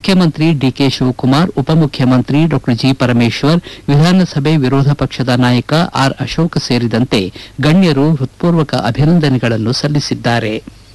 ಮುಖ್ಯಮಂತ್ರಿ ಡಿಕೆ ಶಿವಕುಮಾರ್ ಉಪಮುಖ್ಯಮಂತ್ರಿ ಡಾ ಜಿ ಪರಮೇಶ್ವರ್ ವಿಧಾನಸಭೆ ವಿರೋಧ ಪಕ್ಷದ ನಾಯಕ ಆರ್ ಅಶೋಕ್ ಸೇರಿದಂತೆ ಗಣ್ಯರು ಹೃತ್ಪೂರ್ವಕ ಅಭಿನಂದನೆಗಳನ್ನು ಸಲ್ಲಿಸಿದ್ದಾರೆ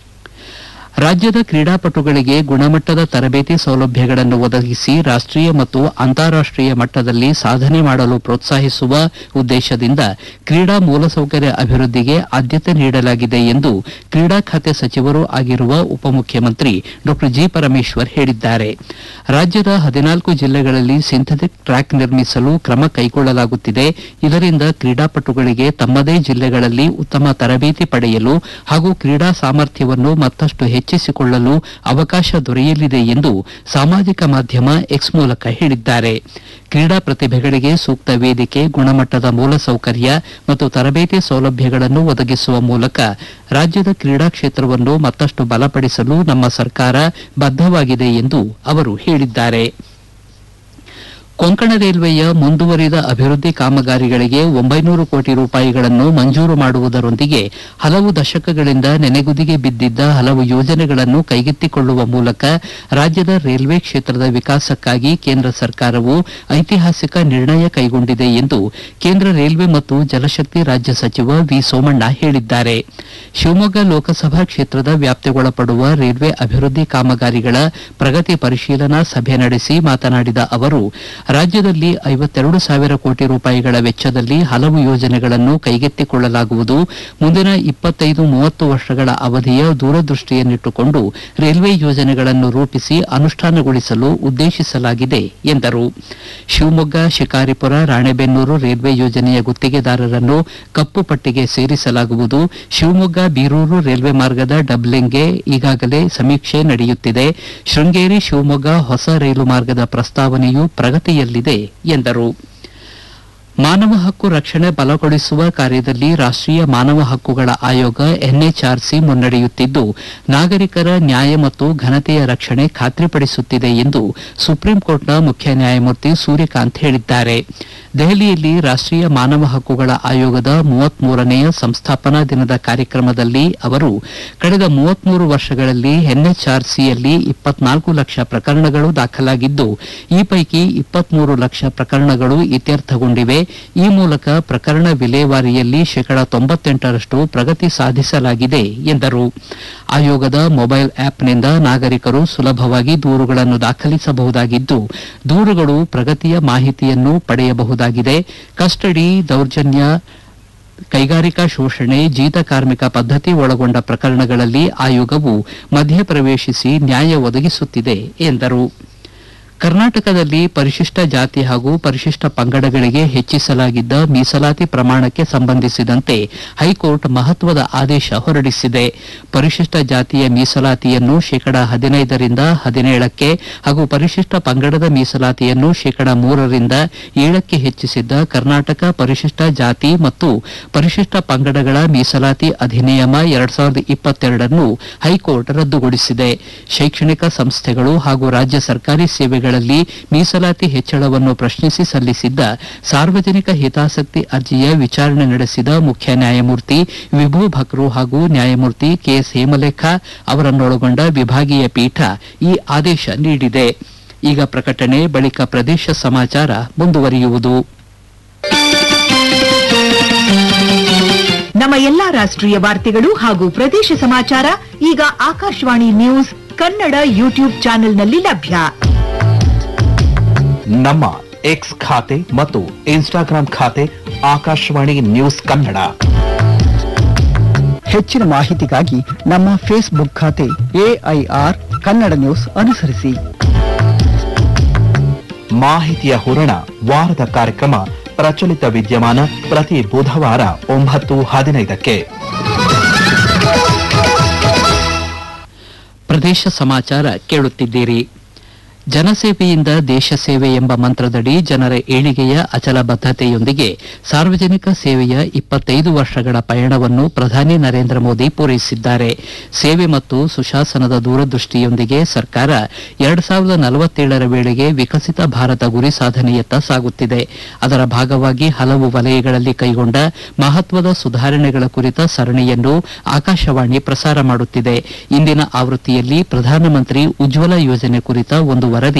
ರಾಜ್ಯದ ಕ್ರೀಡಾಪಟುಗಳಿಗೆ ಗುಣಮಟ್ಟದ ತರಬೇತಿ ಸೌಲಭ್ಯಗಳನ್ನು ಒದಗಿಸಿ ರಾಷ್ಟೀಯ ಮತ್ತು ಅಂತಾರಾಷ್ಟೀಯ ಮಟ್ಟದಲ್ಲಿ ಸಾಧನೆ ಮಾಡಲು ಪ್ರೋತ್ಸಾಹಿಸುವ ಉದ್ದೇಶದಿಂದ ಕ್ರೀಡಾ ಮೂಲಸೌಕರ್ಯ ಅಭಿವೃದ್ಧಿಗೆ ಆದ್ಯತೆ ನೀಡಲಾಗಿದೆ ಎಂದು ಕ್ರೀಡಾ ಖಾತೆ ಸಚಿವರೂ ಆಗಿರುವ ಉಪಮುಖ್ಯಮಂತ್ರಿ ಡಾ ಜಿ ಪರಮೇಶ್ವರ್ ಹೇಳಿದ್ದಾರೆ ರಾಜ್ಯದ ಹದಿನಾಲ್ಕು ಜಿಲ್ಲೆಗಳಲ್ಲಿ ಸಿಂಥೆಟಿಕ್ ಟ್ರ್ಯಾಕ್ ನಿರ್ಮಿಸಲು ಕ್ರಮ ಕೈಗೊಳ್ಳಲಾಗುತ್ತಿದೆ ಇದರಿಂದ ಕ್ರೀಡಾಪಟುಗಳಿಗೆ ತಮ್ಮದೇ ಜಿಲ್ಲೆಗಳಲ್ಲಿ ಉತ್ತಮ ತರಬೇತಿ ಪಡೆಯಲು ಹಾಗೂ ಕ್ರೀಡಾ ಸಾಮರ್ಥ್ಯವನ್ನು ಮತ್ತಷ್ಟು ಹೆಚ್ಚಿಸಿಕೊಳ್ಳಲು ಅವಕಾಶ ದೊರೆಯಲಿದೆ ಎಂದು ಸಾಮಾಜಿಕ ಮಾಧ್ಯಮ ಎಕ್ಸ್ ಮೂಲಕ ಹೇಳಿದ್ದಾರೆ ಕ್ರೀಡಾ ಪ್ರತಿಭೆಗಳಿಗೆ ಸೂಕ್ತ ವೇದಿಕೆ ಗುಣಮಟ್ಟದ ಮೂಲಸೌಕರ್ಯ ಮತ್ತು ತರಬೇತಿ ಸೌಲಭ್ಯಗಳನ್ನು ಒದಗಿಸುವ ಮೂಲಕ ರಾಜ್ಯದ ಕ್ರೀಡಾ ಕ್ಷೇತ್ರವನ್ನು ಮತ್ತಷ್ಟು ಬಲಪಡಿಸಲು ನಮ್ಮ ಸರ್ಕಾರ ಬದ್ದವಾಗಿದೆ ಎಂದು ಅವರು ಹೇಳಿದ್ದಾರೆ ಕೊಂಕಣ ರೈಲ್ವೆಯ ಮುಂದುವರಿದ ಅಭಿವೃದ್ಧಿ ಕಾಮಗಾರಿಗಳಿಗೆ ಒಂಬೈನೂರು ಕೋಟಿ ರೂಪಾಯಿಗಳನ್ನು ಮಂಜೂರು ಮಾಡುವುದರೊಂದಿಗೆ ಹಲವು ದಶಕಗಳಿಂದ ನೆನೆಗುದಿಗೆ ಬಿದ್ದಿದ್ದ ಹಲವು ಯೋಜನೆಗಳನ್ನು ಕೈಗೆತ್ತಿಕೊಳ್ಳುವ ಮೂಲಕ ರಾಜ್ಯದ ರೈಲ್ವೆ ಕ್ಷೇತ್ರದ ವಿಕಾಸಕ್ಕಾಗಿ ಕೇಂದ್ರ ಸರ್ಕಾರವು ಐತಿಹಾಸಿಕ ನಿರ್ಣಯ ಕೈಗೊಂಡಿದೆ ಎಂದು ಕೇಂದ್ರ ರೈಲ್ವೆ ಮತ್ತು ಜಲಶಕ್ತಿ ರಾಜ್ಯ ಸಚಿವ ವಿ ಸೋಮಣ್ಣ ಹೇಳಿದ್ದಾರೆ ಶಿವಮೊಗ್ಗ ಲೋಕಸಭಾ ಕ್ಷೇತ್ರದ ವ್ಯಾಪ್ತಿಗೊಳಪಡುವ ರೈಲ್ವೆ ಅಭಿವೃದ್ಧಿ ಕಾಮಗಾರಿಗಳ ಪ್ರಗತಿ ಪರಿಶೀಲನಾ ಸಭೆ ನಡೆಸಿ ಮಾತನಾಡಿದ ಅವರು ರಾಜ್ಯದಲ್ಲಿ ಐವತ್ತೆರಡು ಸಾವಿರ ಕೋಟಿ ರೂಪಾಯಿಗಳ ವೆಚ್ಚದಲ್ಲಿ ಹಲವು ಯೋಜನೆಗಳನ್ನು ಕೈಗೆತ್ತಿಕೊಳ್ಳಲಾಗುವುದು ಮುಂದಿನ ಇಪ್ಪತ್ತೈದು ಮೂವತ್ತು ವರ್ಷಗಳ ಅವಧಿಯ ದೂರದೃಷ್ಟಿಯನ್ನಿಟ್ಟುಕೊಂಡು ರೈಲ್ವೆ ಯೋಜನೆಗಳನ್ನು ರೂಪಿಸಿ ಅನುಷ್ಠಾನಗೊಳಿಸಲು ಉದ್ದೇಶಿಸಲಾಗಿದೆ ಎಂದರು ಶಿವಮೊಗ್ಗ ಶಿಕಾರಿಪುರ ರಾಣೆಬೆನ್ನೂರು ರೈಲ್ವೆ ಯೋಜನೆಯ ಗುತ್ತಿಗೆದಾರರನ್ನು ಕಪ್ಪು ಪಟ್ಟಿಗೆ ಸೇರಿಸಲಾಗುವುದು ಶಿವಮೊಗ್ಗ ಬೀರೂರು ರೈಲ್ವೆ ಮಾರ್ಗದ ಡಬ್ಲಿಂಗ್ಗೆ ಈಗಾಗಲೇ ಸಮೀಕ್ಷೆ ನಡೆಯುತ್ತಿದೆ ಶೃಂಗೇರಿ ಶಿವಮೊಗ್ಗ ಹೊಸ ರೈಲು ಮಾರ್ಗದ ಪ್ರಸ್ತಾವನೆಯು ಪ್ರಗತಿಯಲ್ಲಿದೆ ಎಂದರು ಮಾನವ ಹಕ್ಕು ರಕ್ಷಣೆ ಬಲಗೊಳಿಸುವ ಕಾರ್ಯದಲ್ಲಿ ರಾಷ್ಟೀಯ ಮಾನವ ಹಕ್ಕುಗಳ ಆಯೋಗ ಎನ್ಎಚ್ಆರ್ಸಿ ಮುನ್ನಡೆಯುತ್ತಿದ್ದು ನಾಗರಿಕರ ನ್ಯಾಯ ಮತ್ತು ಘನತೆಯ ರಕ್ಷಣೆ ಖಾತ್ರಿಪಡಿಸುತ್ತಿದೆ ಎಂದು ಸುಪ್ರೀಂ ಕೋರ್ಟ್ನ ಮುಖ್ಯ ನ್ಯಾಯಮೂರ್ತಿ ಸೂರ್ಯಕಾಂತ್ ಹೇಳಿದ್ದಾರೆ ದೆಹಲಿಯಲ್ಲಿ ರಾಷ್ಟೀಯ ಮಾನವ ಹಕ್ಕುಗಳ ಆಯೋಗದ ಮೂವತ್ಮೂರನೆಯ ಸಂಸ್ಥಾಪನಾ ದಿನದ ಕಾರ್ಯಕ್ರಮದಲ್ಲಿ ಅವರು ಕಳೆದ ಮೂವತ್ಮೂರು ವರ್ಷಗಳಲ್ಲಿ ಎನ್ಎಚ್ಆರ್ಸಿಯಲ್ಲಿ ಇಪ್ಪತ್ನಾಲ್ಕು ಲಕ್ಷ ಪ್ರಕರಣಗಳು ದಾಖಲಾಗಿದ್ದು ಈ ಪೈಕಿ ಇಪ್ಪತ್ಮೂರು ಲಕ್ಷ ಪ್ರಕರಣಗಳು ಇತ್ಯರ್ಥಗೊಂಡಿವೆ ಈ ಮೂಲಕ ಪ್ರಕರಣ ವಿಲೇವಾರಿಯಲ್ಲಿ ಶೇಕಡ ತೊಂಬತ್ತೆಂಟರಷ್ಟು ಪ್ರಗತಿ ಸಾಧಿಸಲಾಗಿದೆ ಎಂದರು ಆಯೋಗದ ಮೊಬೈಲ್ ಆಪ್ನಿಂದ ನಾಗರಿಕರು ಸುಲಭವಾಗಿ ದೂರುಗಳನ್ನು ದಾಖಲಿಸಬಹುದಾಗಿದ್ದು ದೂರುಗಳು ಪ್ರಗತಿಯ ಮಾಹಿತಿಯನ್ನು ಪಡೆಯಬಹುದಾಗಿದೆ ಕಸ್ಟಡಿ ದೌರ್ಜನ್ಯ ಕೈಗಾರಿಕಾ ಶೋಷಣೆ ಜೀತ ಕಾರ್ಮಿಕ ಪದ್ಧತಿ ಒಳಗೊಂಡ ಪ್ರಕರಣಗಳಲ್ಲಿ ಆಯೋಗವು ಮಧ್ಯಪ್ರವೇಶಿಸಿ ನ್ಯಾಯ ಒದಗಿಸುತ್ತಿದೆ ಎಂದರು ಕರ್ನಾಟಕದಲ್ಲಿ ಪರಿಶಿಷ್ಟ ಜಾತಿ ಹಾಗೂ ಪರಿಶಿಷ್ಟ ಪಂಗಡಗಳಿಗೆ ಹೆಚ್ಚಿಸಲಾಗಿದ್ದ ಮೀಸಲಾತಿ ಪ್ರಮಾಣಕ್ಕೆ ಸಂಬಂಧಿಸಿದಂತೆ ಹೈಕೋರ್ಟ್ ಮಹತ್ವದ ಆದೇಶ ಹೊರಡಿಸಿದೆ ಪರಿಶಿಷ್ಟ ಜಾತಿಯ ಮೀಸಲಾತಿಯನ್ನು ಶೇಕಡ ಹದಿನೈದರಿಂದ ಹದಿನೇಳಕ್ಕೆ ಹಾಗೂ ಪರಿಶಿಷ್ಟ ಪಂಗಡದ ಮೀಸಲಾತಿಯನ್ನು ಶೇಕಡ ಮೂರರಿಂದ ಏಳಕ್ಕೆ ಹೆಚ್ಚಿಸಿದ್ದ ಕರ್ನಾಟಕ ಪರಿಶಿಷ್ಟ ಜಾತಿ ಮತ್ತು ಪರಿಶಿಷ್ಟ ಪಂಗಡಗಳ ಮೀಸಲಾತಿ ಅಧಿನಿಯಮ ಎರಡ್ ಸಾವಿರದ ಇಪ್ಪತ್ತೆರಡನ್ನು ಹೈಕೋರ್ಟ್ ರದ್ದುಗೊಳಿಸಿದೆ ಶೈಕ್ಷಣಿಕ ಸಂಸ್ಥೆಗಳು ಹಾಗೂ ರಾಜ್ಯ ಸರ್ಕಾರಿ ಸೇವೆಗಳಲ್ಲಿ ಮೀಸಲಾತಿ ಹೆಚ್ಚಳವನ್ನು ಪ್ರಶ್ನಿಸಿ ಸಲ್ಲಿಸಿದ್ದ ಸಾರ್ವಜನಿಕ ಹಿತಾಸಕ್ತಿ ಅರ್ಜಿಯ ವಿಚಾರಣೆ ನಡೆಸಿದ ಮುಖ್ಯ ನ್ಯಾಯಮೂರ್ತಿ ವಿಭು ಭಕ್ರು ಹಾಗೂ ನ್ಯಾಯಮೂರ್ತಿ ಕೆಎಸ್ ಹೇಮಲೇಖ ಅವರನ್ನೊಳಗೊಂಡ ವಿಭಾಗೀಯ ಪೀಠ ಈ ಆದೇಶ ನೀಡಿದೆ ಈಗ ಪ್ರಕಟಣೆ ಬಳಿಕ ಪ್ರದೇಶ ಸಮಾಚಾರ ಮುಂದುವರಿಯುವುದು ನಮ್ಮ ಎಲ್ಲಾ ರಾಷ್ಟ್ರೀಯ ವಾರ್ತೆಗಳು ಹಾಗೂ ಪ್ರದೇಶ ಸಮಾಚಾರ ಈಗ ಆಕಾಶವಾಣಿ ನ್ಯೂಸ್ ಕನ್ನಡ ಯೂಟ್ಯೂಬ್ ಚಾನೆಲ್ನಲ್ಲಿ ಲಭ್ಯ ನಮ್ಮ ಎಕ್ಸ್ ಖಾತೆ ಮತ್ತು ಇನ್ಸ್ಟಾಗ್ರಾಂ ಖಾತೆ ಆಕಾಶವಾಣಿ ನ್ಯೂಸ್ ಕನ್ನಡ ಹೆಚ್ಚಿನ ಮಾಹಿತಿಗಾಗಿ ನಮ್ಮ ಫೇಸ್ಬುಕ್ ಖಾತೆ ಎಐಆರ್ ಕನ್ನಡ ನ್ಯೂಸ್ ಅನುಸರಿಸಿ ಮಾಹಿತಿಯ ಹೂರಣ ವಾರದ ಕಾರ್ಯಕ್ರಮ ಪ್ರಚಲಿತ ವಿದ್ಯಮಾನ ಪ್ರತಿ ಬುಧವಾರ ಒಂಬತ್ತು ಹದಿನೈದಕ್ಕೆ ಪ್ರದೇಶ ಸಮಾಚಾರ ಕೇಳುತ್ತಿದ್ದೀರಿ ಜನಸೇವೆಯಿಂದ ದೇಶ ಸೇವೆ ಎಂಬ ಮಂತ್ರದಡಿ ಜನರ ಏಳಿಗೆಯ ಅಚಲ ಬದ್ಧತೆಯೊಂದಿಗೆ ಸಾರ್ವಜನಿಕ ಸೇವೆಯ ಇಪ್ಪತ್ತೈದು ವರ್ಷಗಳ ಪಯಣವನ್ನು ಪ್ರಧಾನಿ ನರೇಂದ್ರ ಮೋದಿ ಪೂರೈಸಿದ್ದಾರೆ ಸೇವೆ ಮತ್ತು ಸುಶಾಸನದ ದೂರದೃಷ್ಟಿಯೊಂದಿಗೆ ಸರ್ಕಾರ ಎರಡ್ ಸಾವಿರದ ನಲವತ್ತೇಳರ ವೇಳೆಗೆ ವಿಕಸಿತ ಭಾರತ ಗುರಿ ಸಾಧನೆಯತ್ತ ಸಾಗುತ್ತಿದೆ ಅದರ ಭಾಗವಾಗಿ ಹಲವು ವಲಯಗಳಲ್ಲಿ ಕೈಗೊಂಡ ಮಹತ್ವದ ಸುಧಾರಣೆಗಳ ಕುರಿತ ಸರಣಿಯನ್ನು ಆಕಾಶವಾಣಿ ಪ್ರಸಾರ ಮಾಡುತ್ತಿದೆ ಇಂದಿನ ಆವೃತ್ತಿಯಲ್ಲಿ ಪ್ರಧಾನಮಂತ್ರಿ ಉಜ್ವಲ ಯೋಜನೆ ಕುರಿತ ಒಂದು